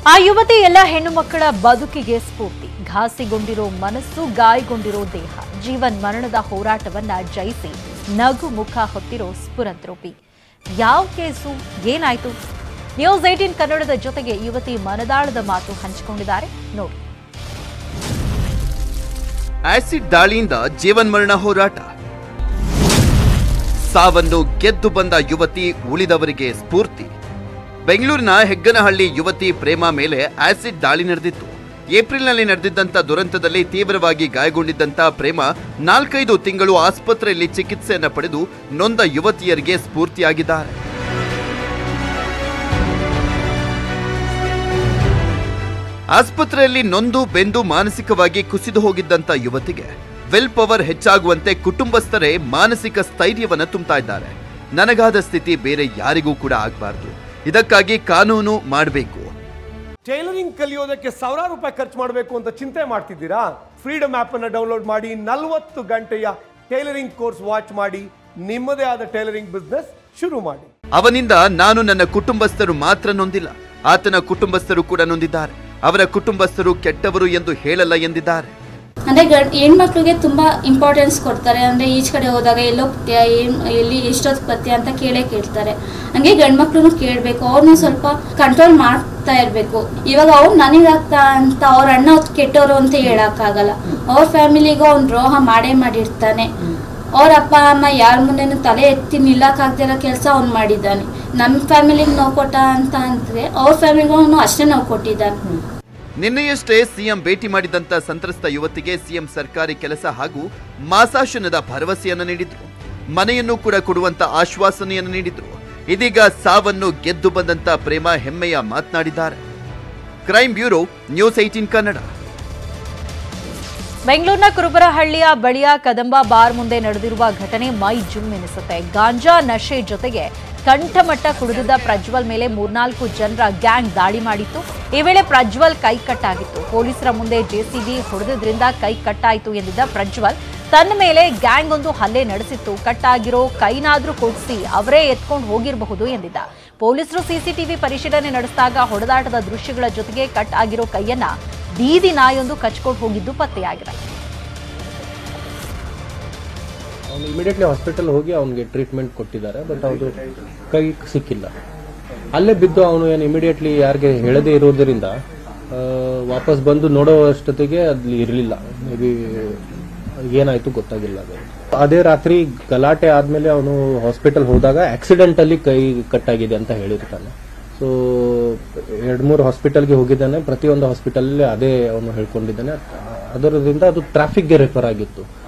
ಆ ಯುವತಿ ಎಲ್ಲ ಹೆಣ್ಣು ಮಕ್ಕಳ ಬದುಕಿಗೆ ಸ್ಫೂರ್ತಿ ಘಾಸಿಗೊಂಡಿರೋ ಮನಸ್ಸು ಗಾಯಗೊಂಡಿರೋ ದೇಹ ಜೀವನ್ ಮರಣದ ಹೋರಾಟವನ್ನ ಜಯಿಸಿ ನಗು ಮುಖ ಹೊತ್ತಿರೋ ಸ್ಫುರಂತ್ರೋಪಿ ಯಾವ ಕೇಸು ಏನಾಯ್ತು ನ್ಯೂಸ್ ಏಟೀನ್ ಕನ್ನಡದ ಜೊತೆಗೆ ಯುವತಿ ಮನದಾಳದ ಮಾತು ಹಂಚಿಕೊಂಡಿದ್ದಾರೆ ನೋಡಿ ಆಸಿಡ್ ದಾಳಿಯಿಂದ ಜೀವನ್ಮರಣ ಹೋರಾಟ ಸಾವನ್ನು ಗೆದ್ದು ಬಂದ ಯುವತಿ ಉಳಿದವರಿಗೆ ಸ್ಫೂರ್ತಿ ಬೆಂಗಳೂರಿನ ಹೆಗ್ಗನಹಳ್ಳಿ ಯುವತಿ ಪ್ರೇಮ ಮೇಲೆ ಆಸಿಡ್ ದಾಳಿ ನಡೆದಿತ್ತು ಏಪ್ರಿಲ್ನಲ್ಲಿ ನಡೆದಿದ್ದಂಥ ದುರಂತದಲ್ಲಿ ತೀವ್ರವಾಗಿ ಗಾಯಗೊಂಡಿದ್ದಂಥ ಪ್ರೇಮ ನಾಲ್ಕೈದು ತಿಂಗಳು ಆಸ್ಪತ್ರೆಯಲ್ಲಿ ಚಿಕಿತ್ಸೆಯನ್ನು ಪಡೆದು ನೊಂದ ಯುವತಿಯರಿಗೆ ಸ್ಫೂರ್ತಿಯಾಗಿದ್ದಾರೆ ಆಸ್ಪತ್ರೆಯಲ್ಲಿ ನೊಂದು ಬೆಂದು ಮಾನಸಿಕವಾಗಿ ಕುಸಿದು ಹೋಗಿದ್ದಂತ ಯುವತಿಗೆ ವಿಲ್ ಪವರ್ ಹೆಚ್ಚಾಗುವಂತೆ ಕುಟುಂಬಸ್ಥರೇ ಮಾನಸಿಕ ಸ್ಥೈರ್ಯವನ್ನ ತುಂಬುತ್ತಾ ಇದ್ದಾರೆ ನನಗಾದ ಸ್ಥಿತಿ ಬೇರೆ ಯಾರಿಗೂ ಕೂಡ ಆಗಬಾರ್ದು ಇದಕ್ಕಾಗಿ ಕಾನೂನು ಮಾಡಬೇಕು ಟೈಲರಿಂಗ್ ಕಲಿಯೋದಕ್ಕೆ ಸಾವಿರಾರು ರೂಪಾಯಿ ಖರ್ಚು ಮಾಡಬೇಕು ಅಂತ ಚಿಂತೆ ಮಾಡ್ತಿದ್ದೀರಾ ಫ್ರೀಡಮ್ ಆಪ್ ಅನ್ನು ಡೌನ್ಲೋಡ್ ಮಾಡಿ ನಲವತ್ತು ಗಂಟೆಯ ಟೈಲರಿಂಗ್ ಕೋರ್ಸ್ ವಾಚ್ ಮಾಡಿ ನಿಮ್ಮದೇ ಆದ ಟೈಲರಿಂಗ್ ಬಿಸ್ನೆಸ್ ಶುರು ಮಾಡಿ ಅವನಿಂದ ನಾನು ನನ್ನ ಕುಟುಂಬಸ್ಥರು ಮಾತ್ರ ನೊಂದಿಲ್ಲ ಆತನ ಕುಟುಂಬಸ್ಥರು ಕೂಡ ನೊಂದಿದ್ದಾರೆ ಅವರ ಕುಟುಂಬಸ್ಥರು ಕೆಟ್ಟವರು ಎಂದು ಹೇಳಲ್ಲ ಎಂದಿದ್ದಾರೆ ಅಂದರೆ ಗಂಡ್ ಹೆಣ್ಮಕ್ಳಿಗೆ ತುಂಬ ಇಂಪಾರ್ಟೆನ್ಸ್ ಕೊಡ್ತಾರೆ ಅಂದರೆ ಈಚೆ ಕಡೆ ಹೋದಾಗ ಎಲ್ಲೋ ಹೋಗ್ತೀಯ ಏನು ಎಲ್ಲಿ ಎಷ್ಟೊತ್ತು ಬರ್ತೀಯ ಅಂತ ಕೇಳೇ ಕೇಳ್ತಾರೆ ಹಂಗೆ ಗಂಡ್ಮಕ್ಳು ಕೇಳಬೇಕು ಅವ್ರನ್ನ ಸ್ವಲ್ಪ ಕಂಟ್ರೋಲ್ ಮಾಡ್ತಾ ಇರಬೇಕು ಇವಾಗ ಅವ್ರು ನನಗಾಗ್ತಾ ಅಂತ ಅವ್ರ ಅಣ್ಣ ಅವ್ರು ಕೆಟ್ಟವರು ಅಂತ ಹೇಳೋಕ್ಕಾಗಲ್ಲ ಅವ್ರ ಫ್ಯಾಮಿಲಿಗೂ ಅವ್ನು ದ್ರೋಹ ಮಾಡೇ ಮಾಡಿರ್ತಾನೆ ಅವ್ರ ಅಪ್ಪ ಅಮ್ಮ ಯಾರ ಮುಂದೆನೂ ತಲೆ ಎತ್ತಿ ನಿಲ್ಲಕ್ಕಾಗ್ದಿರೋ ಕೆಲಸ ಅವ್ನು ಮಾಡಿದ್ದಾನೆ ನಮ್ಮ ಫ್ಯಾಮಿಲಿಗೆ ನೋವು ಕೊಟ್ಟ ಅಂತ ಅಂದರೆ ಅವ್ರ ಫ್ಯಾಮಿಲಿಗೂ ಅವನು ಅಷ್ಟೇ ನೋವು ಕೊಟ್ಟಿದ್ದಾನೆ ನಿನ್ನೆಯಷ್ಟೇ ಸಿಎಂ ಭೇಟಿ ಮಾಡಿದಂತ ಸಂತ್ರಸ್ತ ಯುವತಿಗೆ ಸಿಎಂ ಸರ್ಕಾರಿ ಕೆಲಸ ಹಾಗೂ ಮಾಸಾಶನದ ಭರವಸೆಯನ್ನು ನೀಡಿದ್ರು ಮನೆಯನ್ನು ಕೂಡ ಕೊಡುವಂತ ಆಶ್ವಾಸನೆಯನ್ನು ನೀಡಿದ್ರು ಇದೀಗ ಸಾವನ್ನು ಗೆದ್ದು ಬಂದಂತ ಪ್ರೇಮ ಹೆಮ್ಮೆಯ ಮಾತನಾಡಿದ್ದಾರೆ crime bureau news eighteen Kannada ಬೆಂಗಳೂರಿನ ಕುರುಬರಹಳ್ಳಿಯ ಬಳಿಯ ಕದಂಬ ಬಾರ್ ಮುಂದೆ ನಡೆದಿರುವ ಘಟನೆ ಮೈ ಜುಮ್ ಎನಿಸುತ್ತೆ ಗಾಂಜಾ ನಶೆ ಜೊತೆಗೆ ಕಂಠಮಟ್ಟ ಕುಡಿದಿದ್ದ ಪ್ರಜ್ವಲ್ ಮೇಲೆ ಮೂರ್ನಾಲ್ಕು ಜನರ ಗ್ಯಾಂಗ್ ದಾಳಿ ಮಾಡಿತ್ತು ಈ ವೇಳೆ ಪ್ರಜ್ವಲ್ ಕೈ ಕಟ್ಟಾಗಿತ್ತು ಪೊಲೀಸರ ಮುಂದೆ ಜೆಸಿಬಿ ಹೊಡೆದಿದ್ರಿಂದ ಕೈ ಕಟ್ಟಾಯಿತು ಎಂದಿದ್ದ ಪ್ರಜ್ವಲ್ ತನ್ನ ಮೇಲೆ ಗ್ಯಾಂಗ್ ಒಂದು ಹಲ್ಲೆ ನಡೆಸಿತ್ತು ಕಟ್ಟಾಗಿರೋ ಕೈನಾದ್ರೂ ಕೊಡಿಸಿ ಅವರೇ ಎತ್ಕೊಂಡು ಹೋಗಿರಬಹುದು ಎಂದಿದ್ದ ಪೊಲೀಸರು ಸಿಸಿಟಿವಿ ಪರಿಶೀಲನೆ ನಡೆಸಿದಾಗ ಹೊಡೆದಾಟದ ದೃಶ್ಯಗಳ ಜೊತೆಗೆ ಕಟ್ ಆಗಿರೋ ಕೈಯನ್ನ ಬೀದಿ ನಾಯೊಂದು ಕಚ್ಕೊಂಡು ಹೋಗಿದ್ದು ಪತ್ತೆಯಾಗಿದೆ ಅವನು ಇಮಿಡಿಯೇಟ್ಲಿ ಹಾಸ್ಪಿಟಲ್ ಹೋಗಿ ಅವನಿಗೆ ಟ್ರೀಟ್ಮೆಂಟ್ ಕೊಟ್ಟಿದ್ದಾರೆ ಬಟ್ ಅದು ಕೈ ಸಿಕ್ಕಿಲ್ಲ ಅಲ್ಲೇ ಬಿದ್ದು ಅವನು ಏನು ಇಮಿಡಿಯೇಟ್ಲಿ ಯಾರಿಗೆ ಹೇಳದೇ ಇರೋದರಿಂದ ಆ, ವಾಪಸ್ ಬಂದು ನೋಡೋ ಅಷ್ಟೊತ್ತಿಗೆ ಅಲ್ಲಿ ಇರಲಿಲ್ಲ ಮೇ ಬಿ ಏನಾಯ್ತು ಗೊತ್ತಾಗಿಲ್ಲ ಅದು ಅದೇ ರಾತ್ರಿ ಗಲಾಟೆ ಆದ್ಮೇಲೆ ಅವನು ಹಾಸ್ಪಿಟಲ್ ಹೋದಾಗ ಆಕ್ಸಿಡೆಂಟ್ ಅಲ್ಲಿ ಕೈ ಕಟ್ಟಾಗಿದೆ ಅಂತ ಹೇಳಿರ್ತಾನೆ ಸೊ ಎರಡ್ ಮೂರು ಹಾಸ್ಪಿಟಲ್ಗೆ ಹೋಗಿದ್ದಾನೆ ಪ್ರತಿಯೊಂದು ಹಾಸ್ಪಿಟಲ್ ಅದೇ ಅವನು ಹೇಳ್ಕೊಂಡಿದ್ದಾನೆ ಅದರಿಂದ ಅದು ಟ್ರಾಫಿಕ್ಗೆ ರೆಫರ್ ಆಗಿತ್ತು